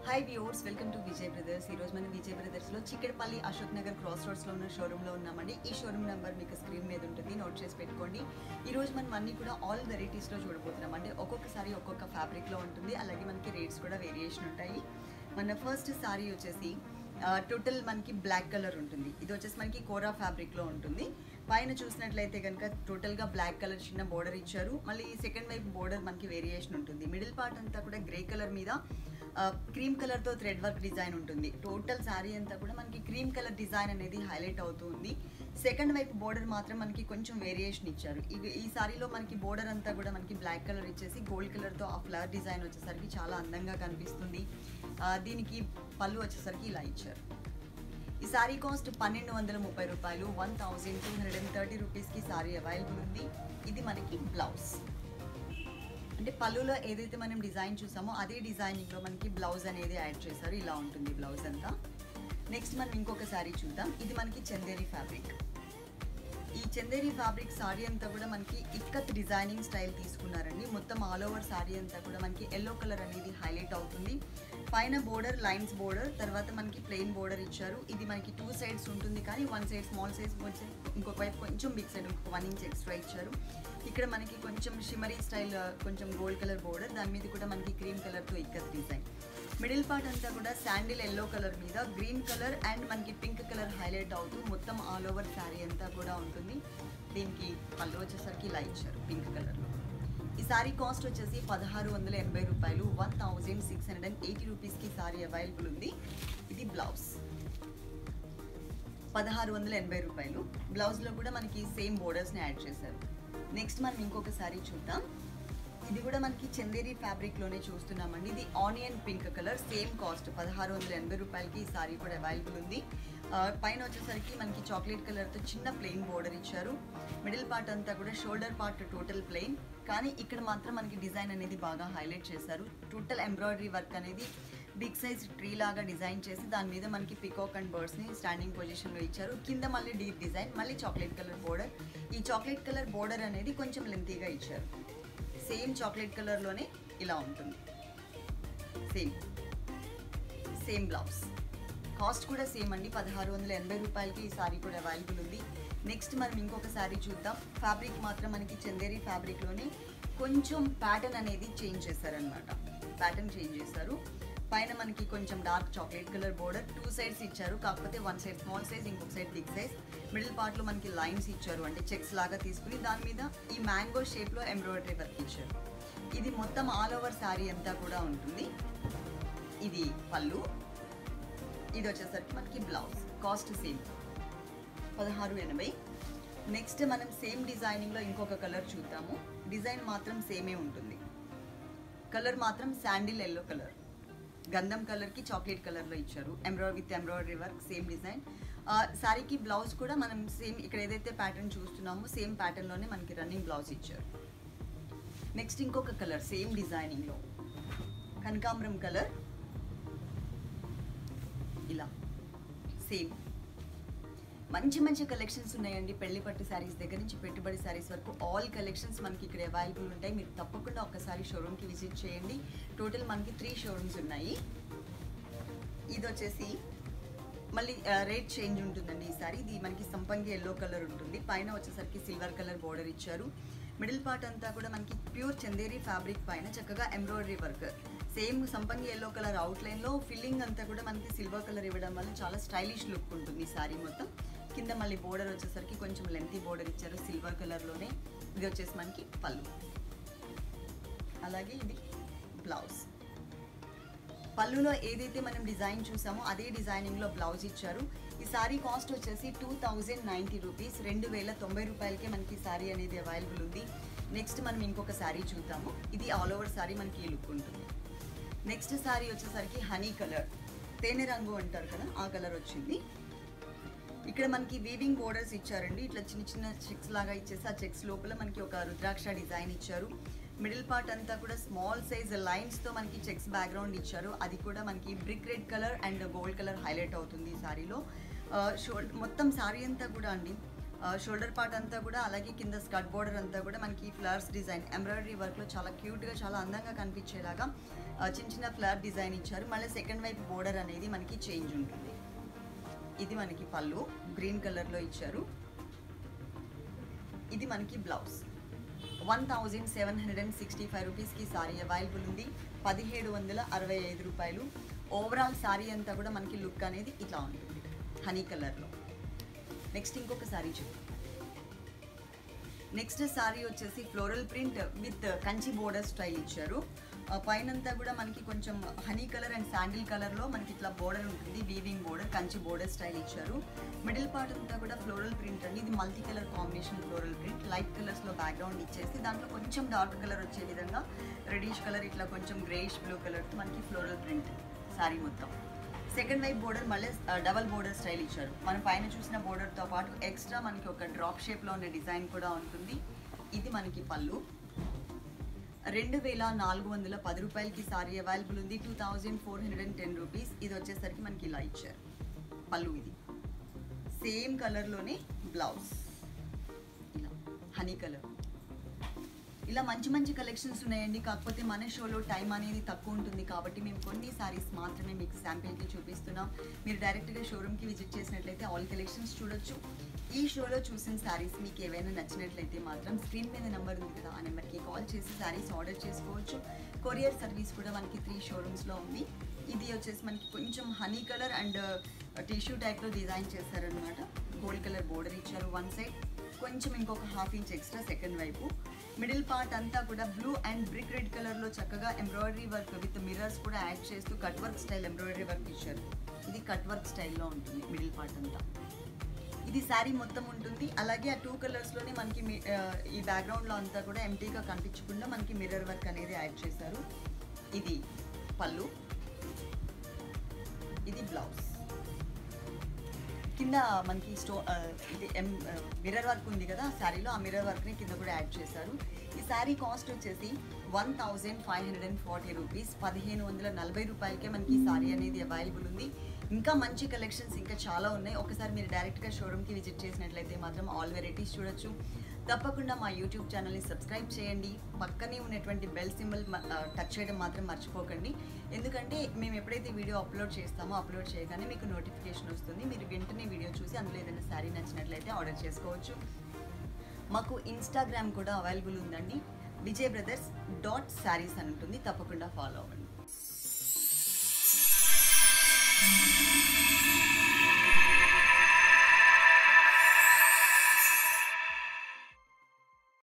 hi viewers welcome to Vijay brothers ఈ రోజు మనం విజయ్ బ్రదర్స్ లో చిక్కడపల్లి అశోక్ నగర్ క్రాస్ రోడ్స్ లో ఉన్న షోరూమ్ లో ఉన్నామండి ఈ షోరూమ్ నెంబర్ మీకు స్క్రీన్ మీద ఉంటుంది నోట్ చేసి పెట్టుకోండి ఈ రోజు మనం అన్ని కూడా ఆల్ వెరైటీస్ లో చూడబోతున్నాం అంటే ఒక్కొక్కసారి ఒక్కొక్క ఫ్యాబ్రిక్ లో ఉంటుంది అలాగే మనకి రేట్స్ కూడా వేరియేషన్ ఉంటాయి మన ఫస్ట్ సారీ వచ్చేసి టోటల్ మనకి బ్లాక్ కలర్ ఉంటుంది ఇది వచ్చేసి మనకి కోరా ఫ్యాబ్రిక్ లో ఉంటుంది పైన చూసినట్లయితే కనుక టోటల్ గా బ్లాక్ కలర్ చిన్న బోర్డర్ ఇచ్చారు మళ్ళీ సెకండ్ వైపు బోర్డర్ మనకి వేరియేషన్ ఉంటుంది మిడిల్ పార్ట్ అంతా కూడా గ్రే కలర్ మీద క్రీమ్ కలర్ తో థ్రెడ్ వర్క్ డిజైన్ ఉంటుంది టోటల్ శారీ అంతా కూడా మనకి క్రీమ్ కలర్ డిజైన్ అనేది హైలైట్ అవుతుంది సెకండ్ వైపు బోర్డర్ మాత్రం మనకి కొంచెం వేరియేషన్ ఇచ్చారు ఇవి ఈ సారీలో మనకి బోర్డర్ అంతా కూడా మనకి బ్లాక్ కలర్ ఇచ్చేసి గోల్డ్ కలర్ తో ఆ ఫ్లవర్ డిజైన్ వచ్చేసరికి చాలా అందంగా కనిపిస్తుంది ఆ, దీనికి పళ్ళు వచ్చేసరికి ఇలా ఇచ్చారు ఈ సారీ కాస్ట్ పన్నెండు వందల ముప్పై రూపాయలు one thousand two hundred and thirty రూపీస్కి సారీ అవైలబుల్ ఉంది ఇది మనకి బ్లౌజ్ అంటే పళ్ళులో ఏదైతే మనం డిజైన్ చూసామో అదే డిజైనింగ్లో మనకి బ్లౌజ్ అనేది యాడ్ చేశారు ఇలా ఉంటుంది బ్లౌజ్ అంతా నెక్స్ట్ మనం ఇంకొక సారీ చూద్దాం ఇది మనకి చందేరి ఫ్యాబ్రిక్ ఈ చందేరి ఫ్యాబ్రిక్ సారీ అంతా కూడా మనకి ఇక్కత్ డిజైనింగ్ స్టైల్ తీసుకున్నారండి మొత్తం ఆల్ ఓవర్ సారీ అంతా కూడా మనకి ఎల్లో కలర్ అనేది హైలైట్ అవుతుంది పైన బోర్డర్ లైన్స్ బోర్డర్ తర్వాత మనకి ప్లెయిన్ బోర్డర్ ఇచ్చారు ఇది మనకి టూ సైడ్స్ ఉంటుంది కానీ వన్ సైడ్ స్మాల్ సైజ్ వచ్చి ఇంకొక వైపు కొంచెం బిగ్ సైడ్ ఇంకొక వన్ ఇంచ్ ఎక్స్ట్రా ఇచ్చారు ఇక్కడ మనకి కొంచెం షిమరీ స్టైల్ కొంచెం గోల్డ్ కలర్ బోర్డర్ దాని మీద కూడా మనకి క్రీమ్ కలర్తో ఇక్కత్ డిజైన్ మిడిల్ పార్ట్ అంతా కూడా శాండిల్ ఎల్లో కలర్ మీద గ్రీన్ కలర్ అండ్ మనకి పింక్ కలర్ హైలైట్ అవుతూ మొత్తం ఆల్ ఓవర్ శారీ అంతా కూడా ఉంటుంది దీనికి పళ్ళు వచ్చేసరికి ఇలా ఇచ్చారు పింక్ కలర్లో ఈ సారీ కాస్ట్ వచ్చేసి పదహారు వందల ఎనభై రూపాయలు one thousand six hundred and eighty రూపీస్కి సారీ అవైలబుల్ ఉంది ఇది బ్లౌజ్ పదహారు వందల ఎనభై రూపాయలు బ్లౌజ్లో కూడా మనకి సేమ్ బోర్డర్స్ని యాడ్ చేశారు నెక్స్ట్ మనం ఇంకొక సారీ చూద్దాం ఇది కూడా మనకి చందేరి ఫ్యాబ్రిక్లోనే చూస్తున్నామండి ఇది onion pink colour same cost పదహారు వందల ఎనభై రూపాయలకి ఈ సారీ కూడా అవైలబుల్ ఉంది ఆ, పైన వచ్చేసరికి మనకి చాక్లెట్ కలర్తో చిన్న ప్లెయిన్ బోర్డర్ ఇచ్చారు మిడిల్ పార్ట్ అంతా కూడా షోల్డర్ పార్ట్ టోటల్ ప్లెయిన్ కానీ ఇక్కడ మాత్రం మనకి డిజైన్ అనేది బాగా హైలైట్ చేశారు టోటల్ ఎంబ్రాయిడరీ వర్క్ అనేది బిగ్ సైజ్ ట్రీ లాగా డిజైన్ చేసి దాని మీద మనకి పికాక్ అండ్ బర్డ్స్ని స్టాండింగ్ పొజిషన్లో ఇచ్చారు కింద మళ్ళీ డీప్ డిజైన్ మళ్ళీ చాక్లెట్ కలర్ బోర్డర్ ఈ చాక్లెట్ కలర్ బోర్డర్ అనేది కొంచెం లెంతీగా ఇచ్చారు సేమ్ చాక్లెట్ కలర్లోనే ఇలా ఉంటుంది సేమ్ సేమ్ బ్లౌజ్ కాస్ట్ కూడా సేమ్ అండి పదహారు వందల ఎనభై రూపాయలకి ఈ సారీ కూడా అవైలబుల్ ఉంది నెక్స్ట్ మనం ఇంకొక సారీ చూద్దాం ఫ్యాబ్రిక్ మాత్రం మనకి చందేరి ఫ్యాబ్రిక్లోనే కొంచెం ప్యాటర్న్ అనేది చేంజ్ చేశారనమాట ప్యాటర్న్ చేంజ్ చేశారు పైన మనకి కొంచెం dark chocolate colour border two sides ఇచ్చారు కాకపోతే వన్ సైడ్ స్మాల్ సైజ్ ఇంకొక సైడ్ బిగ్ సైజ్ మిడిల్ పార్ట్లో మనకి లైన్స్ ఇచ్చారు అంటే చెక్స్ లాగా తీసుకుని దాని మీద ఈ మ్యాంగో షేప్లో ఎంబ్రాయిడరీ వర్క్ ఇచ్చారు ఇది మొత్తం ఆల్ ఓవర్ శారీ అంతా కూడా ఉంటుంది ఇది పళ్ళు ఇది వచ్చేసరికి మనకి బ్లౌజ్ కాస్ట్ సేమ్ పదహారు ఎనభై నెక్స్ట్ మనం సేమ్ డిజైనింగ్లో ఇంకొక కలర్ చూద్దాము డిజైన్ మాత్రం సేమే ఉంటుంది కలర్ మాత్రం శాండిల్ ఎల్లో కలర్ గంధం కలర్కి చాక్లెట్ కలర్లో ఇచ్చారు embroidery with embroidery work same design శారీకి బ్లౌజ్ కూడా మనం సేమ్ ఇక్కడ ఏదైతే ప్యాటర్న్ చూస్తున్నామో సేమ్ ప్యాటర్న్లోనే మనకి రన్నింగ్ బ్లౌజ్ ఇచ్చారు నెక్స్ట్ ఇంకొక కలర్ సేమ్ డిజైనింగ్లో కనకాంబరం కలర్ ఇలా సేమ్ మంచి మంచి కలెక్షన్స్ ఉన్నాయండి పెళ్లి పట్టు శారీస్ దగ్గర నుంచి పెట్టుబడి శారీస్ వరకు ఆల్ కలెక్షన్స్ మనకి ఇక్కడ అవైలబుల్ ఉంటాయి మీరు తప్పకుండా ఒక్కసారి షోరూమ్కి విజిట్ చేయండి టోటల్ మనకి త్రీ షోరూమ్స్ ఉన్నాయి ఇది వచ్చేసి మళ్ళీ రేట్ చేంజ్ ఉంటుందండి ఈసారి ఇది మనకి సంపంగి ఎల్లో కలర్ ఉంటుంది పైన వచ్చేసరికి సిల్వర్ కలర్ బోర్డర్ ఇచ్చారు మిడిల్ పార్ట్ అంతా కూడా మనకి ప్యూర్ చందేరి ఫ్యాబ్రిక్ పైన చక్కగా ఎంబ్రాయిడరీ వర్క్ సేమ్ సంపంగి ఎల్లో కలర్ అవుట్లైన్లో ఫిల్లింగ్ అంతా కూడా మనకి సిల్వర్ కలర్ ఇవ్వడం వల్ల చాలా స్టైలిష్ లుక్ ఉంటుంది ఈ సారీ మొత్తం కింద మళ్ళీ బోర్డర్ వచ్చేసరికి కొంచెం లెంతీ బోర్డర్ ఇచ్చారు సిల్వర్ కలర్లోనే ఇది వచ్చేసి మనకి పళ్ళు అలాగే ఇది బ్లౌజ్ పళ్ళులో ఏదైతే మనం డిజైన్ చూసామో అదే డిజైనింగ్లో బ్లౌజ్ ఇచ్చారు ఈ సారీ కాస్ట్ వచ్చేసి టూ థౌజండ్ నైంటీ రూపీస్ రెండు వేల తొంభై రూపాయలకే మనకి సారీ అనేది అవైలబుల్ ఉంది నెక్స్ట్ మనం ఇంకొక సారీ చూద్దాము ఇది ఆల్ ఓవర్ సారీ మనకి ఈ లుక్ ఉంటుంది నెక్స్ట్ సారీ వచ్చేసరికి హనీ కలర్ తేనె రంగు అంటారు కదా ఆ కలర్ వచ్చింది ఇక్కడ మనకి వీవింగ్ బోర్డర్స్ ఇచ్చారండి ఇట్లా చిన్న చిన్న చెక్స్ లాగా ఇచ్చేసి ఆ చెక్స్ లోపల మనకి ఒక రుద్రాక్ష డిజైన్ ఇచ్చారు మిడిల్ పార్ట్ అంతా కూడా స్మాల్ సైజ్ లైన్స్తో మనకి చెక్స్ బ్యాక్గ్రౌండ్ ఇచ్చారు అది కూడా మనకి brick red colour and gold colour highlight అవుతుంది ఈ సారీలో షోల్డర్ మొత్తం సారీ అంతా కూడా అండి షోల్డర్ పార్ట్ అంతా కూడా అలాగే కింద స్కర్ట్ బోర్డర్ అంతా కూడా మనకి ఫ్లవర్స్ డిజైన్ ఎంబ్రాయిడరీ వర్క్లో చాలా క్యూట్గా చాలా అందంగా కనిపించేలాగా ఆ, చిన్న చిన్న ఫ్లవర్ డిజైన్ ఇచ్చారు మళ్ళీ సెకండ్ వైపు బోర్డర్ అనేది మనకి చేంజ్ ఉంటుంది ఇది మనకి పళ్ళు గ్రీన్ కలర్లో ఇచ్చారు ఇది మనకి blouse one thousand seven hundred and sixty five రూపీస్కి సారీ అవైలబుల్ ఉంది పదిహేడు వందల అరవై ఐదు రూపాయలు ఓవరాల్ సారీ అంతా కూడా మనకి లుక్ అనేది ఇట్లా ఉంటుంది హనీ కలర్లో నెక్స్ట్ ఇంకొక సారీ చూద్దాం నెక్స్ట్ సారీ వచ్చేసి floral print with Kanchi border style ఇచ్చారు ఆ, పైనంతా కూడా మనకి కొంచెం హనీ కలర్ అండ్ శాండిల్ కలర్లో మనకి ఇట్లా బోర్డర్ ఉంటుంది weaving border Kanchi border style ఇచ్చారు మిడిల్ పార్ట్ అంతా కూడా ఫ్లోరల్ ప్రింట్ అండి ఇది multi colour combination floral print light కలర్స్లో బ్యాక్గ్రౌండ్ ఇచ్చేసి దాంట్లో కొంచెం డార్క్ కలర్ వచ్చే విధంగా రెడిష్ కలర్ ఇట్లా కొంచెం గ్రేయిష్ బ్లూ కలర్ మనకి ఫ్లోరల్ ప్రింట్ సారీ మొత్తం సెకండ్ వైపు బోర్డర్ మళ్ళీ డబల్ బోర్డర్ స్టైల్ ఇచ్చారు మనం పైన చూసిన బోర్డర్తో పాటు ఎక్స్ట్రా మనకి ఒక డ్రాప్ షేప్లో ఉన్న డిజైన్ కూడా ఉంటుంది ఇది మనకి పళ్ళు రెండు వేల నాలుగు వందల పది రూపాయలకి సారీ అవైలబుల్ ఉంది two thousand four hundred and ten rupees ఇది వచ్చేసరికి మనకి ఇలా ఇచ్చారు పళ్ళు ఇది సేమ్ కలర్లోనే బ్లౌజ్ ఇలా హనీ కలర్ ఇలా మంచి మంచి కలెక్షన్స్ ఉన్నాయండి కాకపోతే మన షోలో టైం అనేది తక్కువ ఉంటుంది కాబట్టి మేము కొన్ని సారీస్ మాత్రమే మీకు శాంపిల్కి చూపిస్తున్నాం మీరు డైరెక్ట్గా షోరూమ్కి విజిట్ చేసినట్లయితే ఆల్ కలెక్షన్స్ చూడొచ్చు ఈ షోలో చూసిన శారీస్ మీకు ఏవైనా నచ్చినట్లయితే మాత్రం స్క్రీన్ మీద నెంబర్ ఉంది కదా ఆ నెంబర్కి కాల్ చేసి శారీస్ ఆర్డర్ చేసుకోవచ్చు కొరియర్ సర్వీస్ కూడా మనకి త్రీ షోరూమ్స్లో ఉంది ఇది వచ్చేసి మనకి కొంచెం హనీ కలర్ అండ్ టిష్యూ టైప్లో డిజైన్ చేశారనమాట గోల్డ్ కలర్ బోర్డర్ ఇచ్చారు వన్ సైడ్ కొంచెం ఇంకొక హాఫ్ ఇంచ్ ఎక్స్ట్రా సెకండ్ వైపు మిడిల్ పార్ట్ అంతా కూడా బ్లూ అండ్ బ్రిక్ రెడ్ కలర్లో చక్కగా ఎంబ్రాయిడరీ వర్క్ విత్ మిర్రర్స్ కూడా యాడ్ చేస్తూ cut work style embroidery work ఇచ్చారు ఇది కట్ వర్క్ స్టైల్లో ఉంటుంది మిడిల్ పార్ట్ అంతా ఇది శారీ మొత్తం ఉంటుంది అలాగే ఆ టూ కలర్స్లోనే మనకి మీ- ఆ, ఈ బ్యాక్గ్రౌండ్లో అంతా కూడా ఎంటీగా కనిపించకుండా మనకి మిర్రర్ వర్క్ అనేది యాడ్ చేశారు ఇది పళ్ళు ఇది బ్లౌజ్ కింద మనకి స్టో ఆ, ఇది ఎం మిర్రర్ వర్క్ ఉంది కదా శారీలో ఆ మిర్రర్ వర్క్ని కింద కూడా యాడ్ చేశారు ఈ శారీ కాస్ట్ వచ్చేసి one thousand five hundred and forty rupees పదిహేను వందల నలభై రూపాయలకే మనకి ఈ శారీ అనేది అవైలబుల్ ఉంది ఇంకా మంచి కలెక్షన్స్ ఇంకా చాలా ఉన్నాయి ఒకసారి మీరు డైరెక్ట్గా షోరూమ్కి విజిట్ చేసినట్లయితే మాత్రం ఆల్ వెరైటీస్ చూడొచ్చు తప్పకుండా మా యూట్యూబ్ ఛానల్ని సబ్స్క్రైబ్ చేయండి పక్కనే ఉన్నటువంటి బెల్ సింబల్ టచ్ చేయడం మాత్రం మర్చిపోకండి ఎందుకంటే మేము ఎప్పుడైతే వీడియో అప్లోడ్ చేస్తామో అప్లోడ్ చేయగానే మీకు నోటిఫికేషన్ వస్తుంది మీరు వెంటనే వీడియో చూసి అందులో ఏదైనా శారీ నచ్చినట్లయితే ఆర్డర్ చేసుకోవచ్చు మాకు ఇన్స్టాగ్రామ్ కూడా అవైలబుల్ ఉందండి విజయ్ బ్రదర్స్ డాట్ శారీస్ అని ఉంటుంది తప్పకుండా ఫాలో అవ్వండి